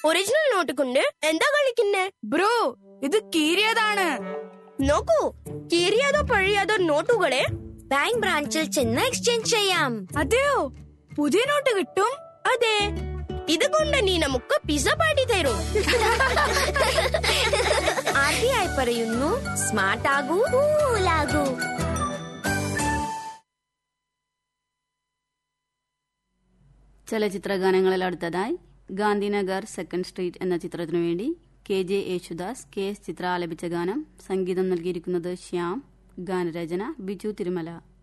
original not കൊണ്ട് എന്താ കളിക്കുന്നേ bro ഇത് കീറിയതാണ് നോക്കൂ കീറിയതോ പഴയതോ നോട്ടുകളെ ബാങ്ക് ബ്രാഞ്ചിൽ ചെന്ന് എക്സ്ചേഞ്ച് ചെയ്യാം അതെയോ പുതിയ നോട്ട് കിട്ടും അതെ ഇതുകൊണ്ട് നീ നമുക്ക് പിസ പാടി തരും ആദ്യമായി പറയുന്നു സ്മാർട്ട് ആകൂ കൂലാകൂ ചലച്ചിത്ര ഗാനങ്ങളിൽ അടുത്തതായി ഗാന്ധിനഗർ സെക്കൻഡ് സ്ട്രീറ്റ് എന്ന ചിത്രത്തിനു വേണ്ടി K J Yesudas K S Chithra ആലപിച്ച ഗാനം സംഗീതം നൽകിയിരിക്കുന്നത് ശ്യാം ഗാനരചന ബിജു തിരുമല